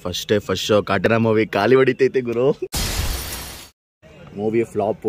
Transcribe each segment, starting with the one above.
First day first show ಕಾಟನ movie ಖಾಲಿ ಹೊಡಿತೈತೆ ಗುರು ಮೂವಿ ಫ್ಲಾಪು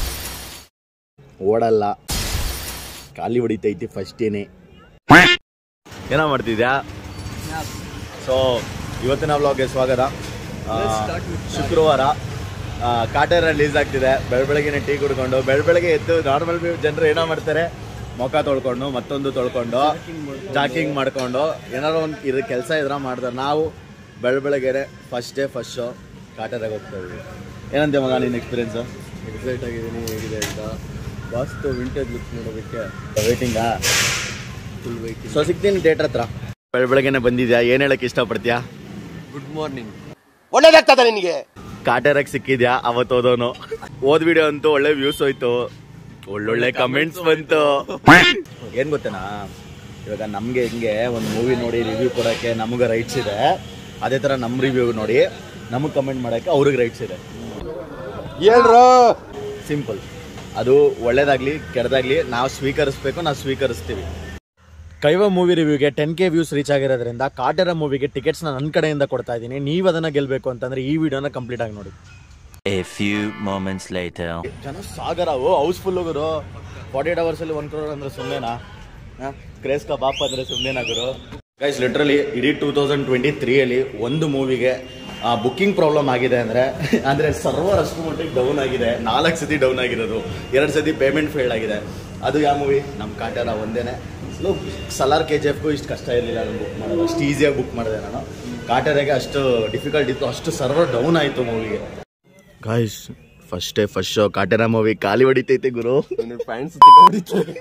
ಓಡಲ್ಲ ಖಾಲಿ ಹೊಡಿತೈತಿ ಫಸ್ಟ್ ಡೇನೆ ಏನೋ ಮಾಡ್ತಿದ್ಯಾ ಸೊ ಇವತ್ತಿನ ವ್ಲಾಗ್ಗೆ ಸ್ವಾಗತ ಆ, ಶುಕ್ರವಾರ ಆ, ಕಾಟೇರ ರಿಲೀಸ್ ಆಗ್ತಿದೆ ಬೆಳ ಬೆಳಗ್ಗೆ ಟೀ ಕುಡ್ಕೊಂಡು ಬೆಳ ಬೆಳಗ್ಗೆ ಎದ್ದು ನಾರ್ಮಲ್ ಜನರು ಏನೋ ಮಾಡ್ತಾರೆ ಮುಖ ತೊಳ್ಕೊಂಡು ಮತ್ತೊಂದು ತೊಳ್ಕೊಂಡು ಜಾಕಿಂಗ್ ಮಾಡ್ಕೊಂಡು ಏನಾದ್ರು ಒಂದು ಇದು ಕೆಲಸ ಇದ್ರ ಮಾಡ್ತಾರೆ ನಾವು ಬೆಳ ಬೆಳಗ್ಗೆ ಫಸ್ಟ್ ಡೇ ಫಸ್ಟ್ ಶೋ ಕಾಟೇರಾಗ ಹೋಗ್ತಾ ಇದ್ವಿ ಏನಂತೆ ಮಗ ನಿನ್ನ ಎಕ್ಸ್ಪೀರಿಯನ್ಸು ಎಕ್ಸೈಟ್ ಆಗಿದ್ದೀನಿ ಹೇಗಿದೆ ಅಂತ ವಾಸ್ತು ವಿಂಟೇಜ್ ಲುಕ್ ನೋಡೋದಕ್ಕೆ ವೇಟಿಂಗಾ ಫುಲ್ ವೈಟ್ ಸೊ ಸಿಗ್ತೀನಿ ಥಿಯೇಟ್ರ್ ಹತ್ರ ಬೆಳ ಬೆಳಗ್ಗೆನೆ ಬಂದಿದ್ಯಾ ಏನು ಹೇಳಕ್ಕೆ ಇಷ್ಟಪಡ್ತೀಯಾ ಗುಡ್ ಮಾರ್ನಿಂಗ್ ಒಳ್ಳೇದಾಗ್ತದ ನಿನಗೆ ಕಾಟೇರಾಗ ಸಿಕ್ಕಿದ್ಯಾ ಅವತ್ತು ಓದೋನು ಓದ್ ವಿಡಿಯೋ ಅಂತೂ ಒಳ್ಳೆ ವ್ಯೂಸ್ ಹೋಯ್ತು ಒಳ್ಳೊಳ್ಳೆ ಕಮೆಂಟ್ಸ್ ಬಂತು ಏನ್ ಗೊತ್ತೇನಾ ಇವಾಗ ನಮ್ಗೆ ಹಿಂಗೆ ಒಂದು ಮೂವಿ ನೋಡಿ ರಿವ್ಯೂ ಕೊಡಕ್ಕೆ ನಮಗೆ ರೈಟ್ಸ್ ಇದೆ ಅದೇ ತರ ನಮ್ಮ ರಿವ್ಯೂ ನೋಡಿ ನಮಗೆ ಕಮೆಂಟ್ ಮಾಡಕ್ಕೆ ಅವ್ರಿಗೆ ರೈಟ್ಸ್ ಇದೆ ಹೇಳ್ರು ಸಿಂಪಲ್ ಅದು ಒಳ್ಳೇದಾಗ್ಲಿ ಕೆಟ್ಟದಾಗ್ಲಿ ನಾವು ಸ್ವೀಕರಿಸ್ಬೇಕು ನಾವು ಸ್ವೀಕರಿಸ್ತೀವಿ ಕೈವ ಮೂವಿ ರಿವ್ಯೂಗೆ ಟೆನ್ ಕೆ ವ್ಯೂಸ್ ರೀಚ್ ಆಗಿರೋದ್ರಿಂದ ಕಾಟೇರ ಮೂವಿಗೆ ಟಿಕೆಟ್ಸ್ನ ನನ್ನ ಕಡೆಯಿಂದ ಕೊಡ್ತಾ ಇದ್ದೀನಿ ನೀವು ಅದನ್ನ ಗೆಲ್ಲಬೇಕು ಅಂತಂದ್ರೆ ಈ ವಿಡಿಯೋನ ಕಂಪ್ಲೀಟ್ ಆಗಿ ನೋಡಿ A few moments later. ಜನ ಸಾಗರ ಓ ಹೌಸ್ಫುಲ್ ಗುರು ಫಾರ್ಟಿ ಏಟ್ ಅವರ್ಸ್ ಅಲ್ಲಿ ಒನ್ ಕ್ರೋರ್ ಅಂದ್ರೆ ಸುಮ್ಮನೆನಾ ಕ್ರೇಸ್ ಕಾ ಬಾಪ್ ಅಂದ್ರೆ ಸುಮ್ಮನೆನಾ ಗುರು ಗೈಸ್ ಲಿಟ್ರಲಿ ಇಡೀ ಟೂ ತೌಸಂಡ್ ಟ್ವೆಂಟಿ ತ್ರೀಯಲ್ಲಿ ಒಂದು ಮೂವಿಗೆ ಬುಕ್ಕಿಂಗ್ ಪ್ರಾಬ್ಲಮ್ ಆಗಿದೆ ಅಂದ್ರೆ ಅಂದ್ರೆ ಸರ್ವರ್ ಅಷ್ಟು ಮಟ್ಟಿಗೆ ಡೌನ್ ಆಗಿದೆ ನಾಲ್ಕು ಸತಿ ಡೌನ್ ಆಗಿರೋದು ಎರಡು ಸತಿ ಪೇಮೆಂಟ್ ಫೇಲ್ ಆಗಿದೆ ಅದು ಯಾವ ಮೂವಿ ನಮ್ಮ ಕಾಟೇರ ಒಂದೇನೆ ಸೊ ಸಲಾರ್ ಕೆ ಜಿ ಎಫ್ಗೂ ಇಷ್ಟು ಕಷ್ಟ ಇರಲಿಲ್ಲ ನಾನು ಬುಕ್ ಮಾಡೋದು ಅಷ್ಟು ಈಸಿಯಾಗಿ ಬುಕ್ ಮಾಡಿದೆ ನಾನು ಕಾಟೇರಾಗೆ ಅಷ್ಟು ಡಿಫಿಕಲ್ಟ್ ಇತ್ತು ಅಷ್ಟು ಸರ್ವರ್ ಡೌನ್ ಆಯಿತು ಮೂವಿಗೆ guys first day first show Kaatera movie ಖಾಲಿ ಹೊಡಿತೈತೆ ಗುರು ನನ್ನ ಪ್ಯಾಂಟ್ಸ್ ತಿಕ್ಕೊಂಡಿದ್ದಾರೆ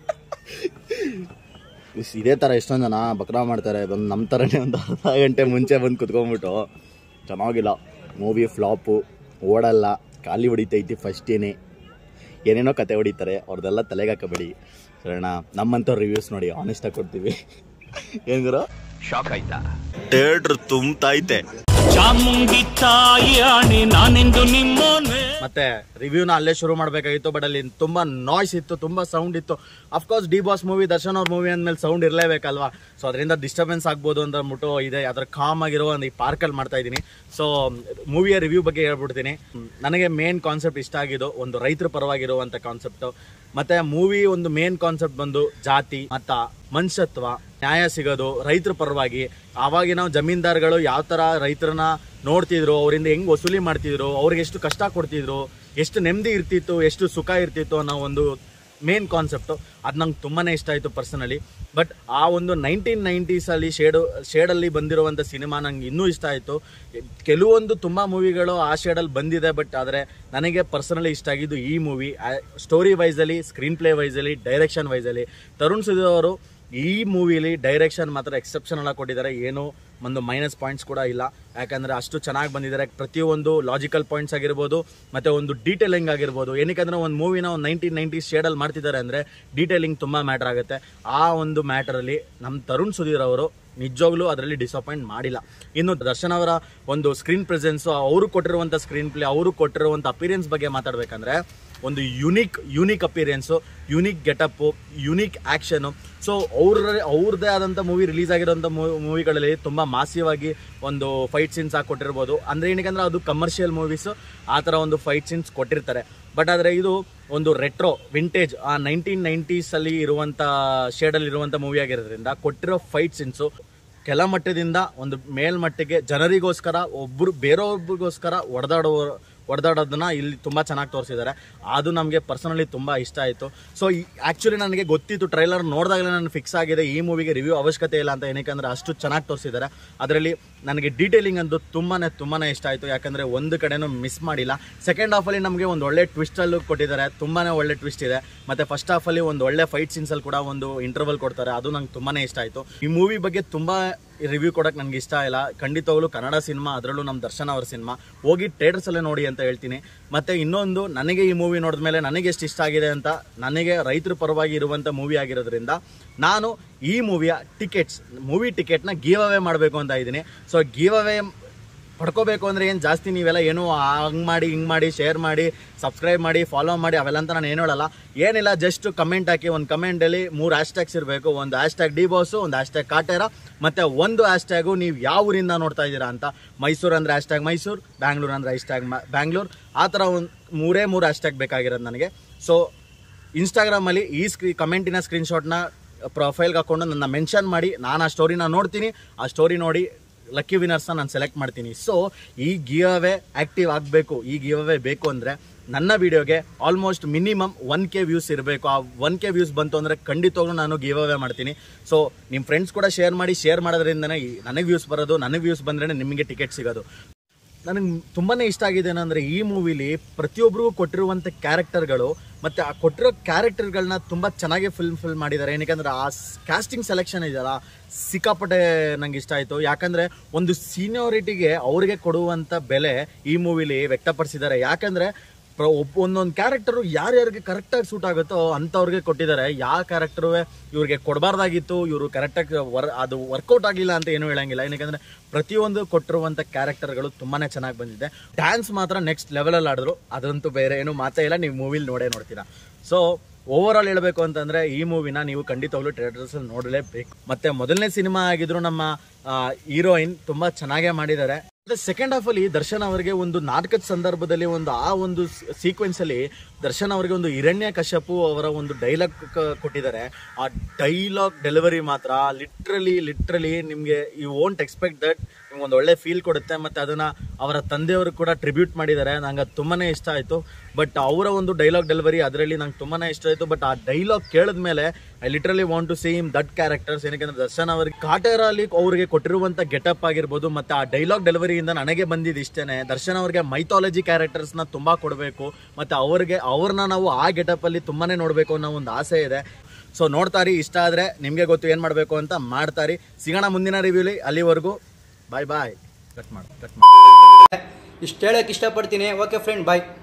ಇಸ್ ಇದೇ ಥರ ಎಷ್ಟೊಂದು ಜನ ಬಕ್ರಾ ಮಾಡ್ತಾರೆ ಬಂದು ನಮ್ಮ ಥರನೇ ಒಂದು ಅರ್ಧ ಗಂಟೆ ಮುಂಚೆ ಬಂದು ಕುತ್ಕೊಂಡ್ಬಿಟ್ಟು ಚೆನ್ನಾಗಿಲ್ಲ ಮೂವಿ ಫ್ಲಾಪು ಓಡಲ್ಲ ಖಾಲಿ ಹೊಡಿತೈತಿ ಫಸ್ಟ್ ಏನೇ ಏನೇನೋ ಕತೆ ಹೊಡಿತಾರೆ ಅವ್ರದ್ದೆಲ್ಲ ತಲೆಗೆ ಹಾಕಬೇಡಿ ಸರಣ ನಮ್ಮಂಥವ್ರ ರಿವ್ಯೂಸ್ ನೋಡಿ ಆನೆಸ್ಟಾಗಿ ಕೊಡ್ತೀವಿ ಏನ್ ಗುರು Shock ಆಯ್ತಾ ಥಿಯೇಟ್ರ್ ತುಂಬೈತೆ ಚಾಮುಂಡಿ ತಾಯಿ ಆಣೆ ನಾನೆಂದು ನಿಮ್ಮೋನೆ ಮತ್ತೆ ರಿವ್ಯೂನ ಅಲ್ಲೇ ಶುರು ಮಾಡಬೇಕಾಗಿತ್ತು ಬಟ್ ಅಲ್ಲಿ ತುಂಬಾ ನಾಯ್ಸ್ ಇತ್ತು ತುಂಬಾ ಸೌಂಡ್ ಇತ್ತು of course D boss movie Darshan ಅವ್ರ ಮೂವಿ ಅಂದ್ಮೇಲೆ ಸೌಂಡ್ ಇರಲೇಬೇಕಲ್ವಾ ಸೊ ಅದರಿಂದ ಡಿಸ್ಟರ್ಬೆನ್ಸ್ ಆಗ್ಬೋದು ಅಂತ ಅಂದ್ಬಿಟ್ಟು ಇದೆ ಅದರ ಕಾಮ್ ಆಗಿರೋ ಒಂದು ಈ ಪಾರ್ಕಲ್ಲಿ ಮಾಡ್ತಾ ಇದ್ದೀನಿ ಸೊ ಮೂವಿಯ ರಿವ್ಯೂ ಬಗ್ಗೆ ಹೇಳ್ಬಿಡ್ತೀನಿ ನನಗೆ ಮೇನ್ ಕಾನ್ಸೆಪ್ಟ್ ಇಷ್ಟ ಆಗಿದ್ದು ಒಂದು ರೈತರ ಪರವಾಗಿರುವಂಥ ಕಾನ್ಸೆಪ್ಟು ಮತ್ತೆ ಮೂವಿ ಒಂದು ಮೇನ್ ಕಾನ್ಸೆಪ್ಟ್ ಬಂದು ಜಾತಿ ಮತ ಮನುಷ್ಯತ್ವ ನ್ಯಾಯ ಸಿಗೋದು ರೈತರ ಪರವಾಗಿ ಆವಾಗಿನ ಜಮೀನ್ದಾರ್ಗಳು ಯಾವ ಥರ ರೈತರನ್ನ ನೋಡ್ತಿದ್ರು ಅವರಿಂದ ಹೆಂಗ್ ವಸೂಲಿ ಮಾಡ್ತಿದ್ರು ಅವ್ರಿಗೆ ಎಷ್ಟು ಕಷ್ಟ ಕೊಡ್ತಿದ್ರು ಎಷ್ಟು ನೆಮ್ಮದಿ ಇರ್ತಿತ್ತು ಎಷ್ಟು ಸುಖ ಇರ್ತಿತ್ತು ಅನ್ನೋ ಒಂದು ಮೇನ್ ಕಾನ್ಸೆಪ್ಟು ಅದು ನಂಗೆ ತುಂಬಾ ಇಷ್ಟ ಆಯಿತು ಪರ್ಸನಲಿ ಬಟ್ ಆ ಒಂದು ನೈನ್ಟೀನ್ ನೈಂಟೀಸಲ್ಲಿ ಶೇಡು ಶೇಡಲ್ಲಿ ಬಂದಿರುವಂಥ ಸಿನಿಮಾ ನಂಗೆ ಇನ್ನೂ ಇಷ್ಟ ಆಯಿತು ಕೆಲವೊಂದು ತುಂಬ ಮೂವಿಗಳು ಆ ಶೇಡಲ್ಲಿ ಬಂದಿದೆ ಬಟ್ ಆದರೆ ನನಗೆ ಪರ್ಸನಲಿ ಇಷ್ಟ ಆಗಿದ್ದು ಈ ಮೂವಿ ಸ್ಟೋರಿ ವೈಸಲ್ಲಿ ಸ್ಕ್ರೀನ್ ಪ್ಲೇ ವೈಸಲ್ಲಿ ಡೈರೆಕ್ಷನ್ ವೈಸಲ್ಲಿ ತರುಣ್ ಸುಧೀರ್ ಅವರು ಈ ಮೂವಿಲಿ ಡೈರೆಕ್ಷನ್ ಮಾತ್ರ ಎಕ್ಸೆಪ್ಷನಲ್ ಆಗಿ ಕೊಟ್ಟಿದ್ದಾರೆ ಏನು ಒಂದು ಮೈನಸ್ ಪಾಯಿಂಟ್ಸ್ ಕೂಡ ಇಲ್ಲ ಯಾಕಂದ್ರೆ ಅಷ್ಟು ಚೆನ್ನಾಗಿ ಬಂದಿದ್ದಾರೆ ಪ್ರತಿಯೊಂದು ಲಾಜಿಕಲ್ ಪಾಯಿಂಟ್ಸ್ ಆಗಿರ್ಬೋದು ಮತ್ತೆ ಒಂದು ಡೀಟೇಲಿಂಗ್ ಆಗಿರ್ಬೋದು ಏನಕ್ಕಂದ್ರೆ ಒಂದು ಮೂವಿನ ಒಂದು ನೈನ್ಟೀನ್ ನೈಂಟೀಸ್ ಶೇಡಲ್ಲಿ ಮಾಡ್ತಿದ್ದಾರೆ ಅಂದರೆ ಡೀಟೇಲಿಂಗ್ ತುಂಬ ಮ್ಯಾಟರ್ ಆಗುತ್ತೆ ಆ ಒಂದು ಮ್ಯಾಟರಲ್ಲಿ ನಮ್ಮ ತರುಣ್ ಸುಧೀರ್ ಅವರು ನಿಜವಾಗ್ಲೂ ಅದರಲ್ಲಿ ಡಿಸಪಾಯಿಂಟ್ ಮಾಡಿಲ್ಲ ಇನ್ನು ದರ್ಶನ್ ಅವರ ಒಂದು ಸ್ಕ್ರೀನ್ ಪ್ರೆಸೆನ್ಸು ಅವರು ಕೊಟ್ಟಿರುವಂಥ ಸ್ಕ್ರೀನ್ ಪ್ಲೇ ಅವರು ಕೊಟ್ಟಿರುವಂಥ ಅಪಿರಿಯನ್ಸ್ ಬಗ್ಗೆ ಮಾತಾಡಬೇಕಂದ್ರೆ ಒಂದು unique unique appearance unique getup unique action so ಅವ್ರ ಅವ್ರದ್ದೇ ಆದಂಥ ಮೂವಿ ರಿಲೀಸ್ ಆಗಿರೋಂಥ ಮೂವಿಗಳಲ್ಲಿ ತುಂಬ ಮಾಸಿವಾಗಿ ಒಂದು ಫೈಟ್ ಸೀನ್ಸ್ ಹಾಕಿ ಕೊಟ್ಟಿರ್ಬೋದು ಅಂದರೆ ಏನಕ್ಕೆ ಅದು ಕಮರ್ಷಿಯಲ್ ಮೂವೀಸು ಆ ಥರ ಒಂದು ಫೈಟ್ ಸೀನ್ಸ್ ಕೊಟ್ಟಿರ್ತಾರೆ ಬಟ್ ಆದರೆ ಇದು ಒಂದು ರೆಟ್ರೋ ವಿಂಟೇಜ್ ಆ ನೈನ್ಟೀನ್ ನೈಂಟೀಸಲ್ಲಿ ಇರುವಂಥ ಶೇಡಲ್ಲಿ ಇರುವಂಥ ಮೂವಿ ಆಗಿರೋದ್ರಿಂದ ಕೊಟ್ಟಿರೋ ಫೈಟ್ ಸೀನ್ಸು ಕೆಲ ಮಟ್ಟದಿಂದ ಒಂದು ಮೇಲ್ಮಟ್ಟಿಗೆ ಜನರಿಗೋಸ್ಕರ ಒಬ್ಬರು ಬೇರೊಬ್ಬರಿಗೋಸ್ಕರ ಹೊಡೆದಾಡುವ ಹೊಡೆದಾಡೋದನ್ನ ಇಲ್ಲಿ ತುಂಬ ಚೆನ್ನಾಗಿ ತೋರಿಸಿದ್ದಾರೆ ಅದು ನಮಗೆ ಪರ್ಸನಲಿ ತುಂಬ ಇಷ್ಟ ಆಯಿತು ಸೊ ಆ್ಯಕ್ಚುಲಿ ನನಗೆ ಗೊತ್ತಿತ್ತು ಟ್ರೈಲರ್ ನೋಡಿದಾಗಲೇ ನಾನು ಫಿಕ್ಸ್ ಆಗಿದೆ ಈ ಮೂವಿಗೆ ರಿವ್ಯೂ ಅವಶ್ಯಕತೆ ಇಲ್ಲ ಅಂತ ಏನಕ್ಕೆ ಅಂದರೆ ಅಷ್ಟು ಚೆನ್ನಾಗಿ ತೋರಿಸಿದ್ದಾರೆ ಅದರಲ್ಲಿ ನನಗೆ ಡೀಟೇಲಿಂಗ್ ಅಂತೂ ತುಂಬಾ ತುಂಬಾ ಇಷ್ಟ ಆಯಿತು ಯಾಕಂದರೆ ಒಂದು ಕಡೆನೂ ಮಿಸ್ ಮಾಡಿಲ್ಲ ಸೆಕೆಂಡ್ ಹಾಫಲ್ಲಿ ನಮಗೆ ಒಂದು ಒಳ್ಳೆ ಟ್ವಿಸ್ಟಲ್ಲೂ ಕೊಟ್ಟಿದ್ದಾರೆ ತುಂಬಾ ಒಳ್ಳೆ ಟ್ವಿಸ್ಟ್ ಇದೆ ಮತ್ತು ಫಸ್ಟ್ ಹಾಫಲ್ಲಿ ಒಂದು ಒಳ್ಳೆ ಫೈಟ್ ಸೀನ್ಸಲ್ಲಿ ಕೂಡ ಒಂದು ಇಂಟರ್ವಲ್ ಕೊಡ್ತಾರೆ ಅದು ನಂಗೆ ತುಂಬಾ ಇಷ್ಟ ಆಯಿತು ಈ ಮೂವಿ ಬಗ್ಗೆ ತುಂಬ ರಿವ್ಯೂ ಕೊಡೋಕೆ ನನಗೆ ಇಷ್ಟ ಇಲ್ಲ ಖಂಡಿತವಾಗ್ಲೂ ಕನ್ನಡ ಸಿನಿಮಾ ಅದರಲ್ಲೂ ನಮ್ಮ ದರ್ಶನ್ ಅವರ ಸಿನಿಮಾ ಹೋಗಿ ಥಿಯೇಟರ್ಸಲ್ಲೇ ನೋಡಿ ಅಂತ ಹೇಳ್ತೀನಿ ಮತ್ತು ಇನ್ನೊಂದು ನನಗೆ ಈ ಮೂವಿ ನೋಡಿದ ಮೇಲೆ ನನಗೆ ಎಷ್ಟು ಇಷ್ಟ ಆಗಿದೆ ಅಂತ ನನಗೆ ರೈತರ ಪರವಾಗಿ ಇರುವಂಥ ಮೂವಿ ಆಗಿರೋದ್ರಿಂದ ನಾನು ಈ ಮೂವಿಯ ಟಿಕೆಟ್ಸ್ ಮೂವಿ ಟಿಕೆಟ್ನ ಗೀವ್ ಅವೇ ಮಾಡಬೇಕು ಅಂತ ಇದ್ದೀನಿ ಸೊ ಗೀವ್ ಅವೇ ಪಡ್ಕೋಬೇಕು ಅಂದರೆ ಏನು ಜಾಸ್ತಿ ನೀವೆಲ್ಲ ಏನೋ ಹಂಗೆ ಮಾಡಿ ಹಿಂಗೆ ಮಾಡಿ ಶೇರ್ ಮಾಡಿ ಸಬ್ಸ್ಕ್ರೈಬ್ ಮಾಡಿ ಫಾಲೋ ಮಾಡಿ ಅವೆಲ್ಲ ಅಂತ ನಾನು ಏನು ಹೇಳಲ್ಲ ಏನಿಲ್ಲ ಜಸ್ಟ್ ಕಮೆಂಟ್ ಹಾಕಿ ಒಂದು ಕಮೆಂಟಲ್ಲಿ ಮೂರು ಹ್ಯಾಶ್ಟ್ಯಾಗ್ಸ್ ಇರಬೇಕು ಒಂದು ಹ್ಯಾಶ್ಟ್ಯಾಗ್ ಡಿ ಬಾಸು ಒಂದು ಹ್ಯಾಶ್ಟ್ಯಾಗ್ ಕಾಟೇರ ಮತ್ತು ಒಂದು ಹ್ಯಾಶ್ಟ್ಯಾಗು ನೀವು ಯಾವ ಊರಿಂದ ನೋಡ್ತಾ ಇದ್ದೀರಾ ಅಂತ ಮೈಸೂರು ಅಂದರೆ ಹ್ಯಾಶ್ಟ್ಯಾಗ್ ಮೈಸೂರು ಬ್ಯಾಂಗ್ಳೂರು ಅಂದರೆ ಹ್ಯಾಶ್ಟ್ಯಾಗ್ ಬ್ಯಾಂಗ್ಳೂರು ಆ ಥರ ಒಂದು ಮೂರೇ ಮೂರು ಹ್ಯಾಶ್ಟ್ಯಾಗ್ ಬೇಕಾಗಿರೋದು ನನಗೆ ಸೊ ಇನ್ಸ್ಟಾಗ್ರಾಮಲ್ಲಿ ಈ ಸ್ಕ್ರೀ ಕಮೆಂಟಿನ ಸ್ಕ್ರೀನ್ಶಾಟ್ನ ಪ್ರೊಫೈಲ್ಗೆ ಹಾಕೊಂಡು ನನ್ನ ಮೆನ್ಷನ್ ಮಾಡಿ ನಾನು ಆ ಸ್ಟೋರಿನ ನೋಡ್ತೀನಿ ಆ ಸ್ಟೋರಿ ನೋಡಿ ಲಕ್ಕಿ ವಿನರ್ಸ್ನ ನಾನು ಸೆಲೆಕ್ಟ್ ಮಾಡ್ತೀನಿ ಸೊ ಈ ಗಿವ್ ಅವೇ ಆ್ಯಕ್ಟಿವ್ ಆಗಬೇಕು ಈ ಗಿವ್ ಅವೇ ಬೇಕು ಅಂದರೆ ನನ್ನ ವಿಡಿಯೋಗೆ almost minimum one K views ಇರಬೇಕು ಆ ಒನ್ ಕೆ ವ್ಯೂಸ್ ಬಂತು ಅಂದರೆ ಖಂಡಿತವಾಗ್ಲೂ ನಾನು ಗಿವ್ ಅವೇ ಮಾಡ್ತೀನಿ ಸೊ ನಿಮ್ಮ ಫ್ರೆಂಡ್ಸ್ ಕೂಡ ಶೇರ್ ಮಾಡಿ ಶೇರ್ ಮಾಡೋದ್ರಿಂದನೇ ಈ- ನನಗೆ ವ್ಯೂಸ್ ಬರೋದು ನನಗೆ ವ್ಯೂಸ್ ಬಂದ್ರೇ ನಿಮಗೆ ಟಿಕೆಟ್ ಸಿಗೋದು ನನಗೆ ತುಂಬಾ ಇಷ್ಟ ಆಗಿದೆ ಏನಂದರೆ ಈ ಮೂವಿಲಿ ಪ್ರತಿಯೊಬ್ಬರಿಗೂ ಕೊಟ್ಟಿರುವಂಥ ಕ್ಯಾರೆಕ್ಟರ್ಗಳು ಮತ್ತು ಆ ಕೊಟ್ಟಿರೋ ಕ್ಯಾರೆಕ್ಟರ್ಗಳನ್ನ ತುಂಬ ಚೆನ್ನಾಗಿ ಫಿಲ್ಮ್ ಫಿಲ್ ಮಾಡಿದ್ದಾರೆ ಏನಕ್ಕೆ ಆ ಕ್ಯಾಸ್ಟಿಂಗ್ ಸೆಲೆಕ್ಷನ್ ಇದೆಯಲ್ಲ ಸಿಕ್ಕಾಪಟ್ಟೆ ನಂಗೆ ಇಷ್ಟ ಆಯಿತು ಯಾಕಂದರೆ ಒಂದು ಸೀನಿಯಾರಿಟಿಗೆ ಅವ್ರಿಗೆ ಕೊಡುವಂಥ ಬೆಲೆ ಈ ಮೂವಿಲಿ ವ್ಯಕ್ತಪಡಿಸಿದ್ದಾರೆ ಯಾಕಂದರೆ ಪ್ರ ಒಬ್ಬ ಒಂದೊಂದು ಕ್ಯಾರೆಕ್ಟರು ಯಾರ್ಯಾರಿಗೆ ಕರೆಕ್ಟಾಗಿ ಸೂಟ್ ಆಗುತ್ತೋ ಅಂಥವ್ರಿಗೆ ಕೊಟ್ಟಿದ್ದಾರೆ ಯಾವ ಕ್ಯಾರೆಕ್ಟರು ಇವ್ರಿಗೆ ಕೊಡಬಾರ್ದಾಗಿತ್ತು ಇವರು ಕರೆಕ್ಟಾಗಿ ವರ್ ಅದು ವರ್ಕೌಟ್ ಆಗಿಲ್ಲ ಅಂತ ಏನೂ ಹೇಳಂಗಿಲ್ಲ ಏನಕ್ಕೆ ಪ್ರತಿಯೊಂದು ಕೊಟ್ಟಿರುವಂಥ ಕ್ಯಾರೆಕ್ಟರ್ಗಳು ತುಂಬಾ ಚೆನ್ನಾಗಿ ಬಂದಿದೆ ಡ್ಯಾನ್ಸ್ ಮಾತ್ರ ನೆಕ್ಸ್ಟ್ ಲೆವೆಲಲ್ಲಿ ಆಡಿದ್ರು ಅದಂತೂ ಬೇರೆ ಏನು ಮಾತೇ ಇಲ್ಲ ನೀವು ಮೂವಿಲಿ ನೋಡೇ ನೋಡ್ತೀರಾ ಸೊ ಓವರ್ ಆಲ್ ಹೇಳಬೇಕು ಅಂತಂದ್ರೆ ಈ ಮೂವಿನ ನೀವು ಖಂಡಿತವಾಗ್ಲೂ ಥಿಯೇಟರ್ಸ್ ಅಲ್ಲಿ ನೋಡಲೇಬೇಕು ಮತ್ತೆ ಮೊದಲನೇ ಸಿನಿಮಾ ಆಗಿದ್ರು ನಮ್ಮ ಹೀರೋಯಿನ್ ತುಂಬಾ ಚೆನ್ನಾಗೇ ಮಾಡಿದ್ದಾರೆ ಸೆಕೆಂಡ್ ಹಾಫ್ ಅಲ್ಲಿ ದರ್ಶನ್ ಅವರಿಗೆ ಒಂದು ನಾಟಕದ ಸಂದರ್ಭದಲ್ಲಿ ಒಂದು ಆ ಒಂದು ಸೀಕ್ವೆನ್ಸ್ ಅಲ್ಲಿ ದರ್ಶನ್ ಅವರಿಗೆ ಒಂದು ಹಿರಣ್ಯ ಕಶ್ಯಪು ಅವರ ಒಂದು ಡೈಲಾಗ್ ಕೊಟ್ಟಿದ್ದಾರೆ ಆ ಡೈಲಾಗ್ ಡೆಲಿವರಿ ಮಾತ್ರ ಲಿಟ್ರಲಿ ಲಿಟ್ರಲಿ ನಿಮಗೆ ಯು ವೋಂಟ್ ಎಕ್ಸ್ಪೆಕ್ಟ್ ದಟ್ ನಿಮ್ಗೆ ಒಂದು ಒಳ್ಳೆ ಫೀಲ್ ಕೊಡುತ್ತೆ ಮತ್ತು ಅದನ್ನು ಅವರ ತಂದೆಯವರು ಕೂಡ ಟ್ರಿಬ್ಯೂಟ್ ಮಾಡಿದ್ದಾರೆ ನಂಗೆ ಅದು ತುಂಬಾ ಇಷ್ಟ ಆಯಿತು ಬಟ್ ಅವರ ಒಂದು ಡೈಲಾಗ್ ಡೆಲಿವರಿ ಅದರಲ್ಲಿ ನಂಗೆ ತುಂಬಾ ಇಷ್ಟ ಆಯಿತು ಬಟ್ ಆ ಡೈಲಾಗ್ ಕೇಳಿದ ಮೇಲೆ I literally want to same that characters ಏನಕ್ಕೆ ದರ್ಶನ್ ಅವರಿಗೆ ಕಾಟೇರಲ್ಲಿ ಅವರಿಗೆ ಕೊಟ್ಟಿರುವಂಥ ಗೆಟಪ್ ಆಗಿರ್ಬೋದು ಮತ್ತು ಆ ಡೈಲಾಗ್ ಡೆಲಿವರಿಯಿಂದ ನನಗೆ ಬಂದಿದ್ದು ಇಷ್ಟೇ ದರ್ಶನ್ ಅವರಿಗೆ ಮೈಥಾಲಜಿ ಕ್ಯಾರೆಕ್ಟರ್ಸ್ನ ತುಂಬ ಕೊಡಬೇಕು ಮತ್ತು ಅವ್ರಿಗೆ ಅವ್ರನ್ನ ನಾವು ಆ ಗೆಟಪ್ಪಲ್ಲಿ ತುಂಬಾ ನೋಡಬೇಕು ಅನ್ನೋ ಒಂದು ಆಸೆ ಇದೆ ಸೊ ನೋಡ್ತಾರಿ ಇಷ್ಟ ಆದರೆ ನಿಮಗೆ ಗೊತ್ತು ಏನು ಮಾಡಬೇಕು ಅಂತ ಮಾಡ್ತಾರಿ ಸಿಗೋಣ ಮುಂದಿನ ರಿವ್ಯೂಲಿ ಅಲ್ಲಿವರೆಗೂ ಬಾಯ್ ಬಾಯ್ ಕಟ್ ಮಾಡಿ ಕಟ್ ಮಾಡಿ ಇಷ್ಟು ಹೇಳಕ್ಕೆ ಇಷ್ಟಪಡ್ತೀನಿ ಓಕೆ ಫ್ರೆಂಡ್ ಬಾಯ್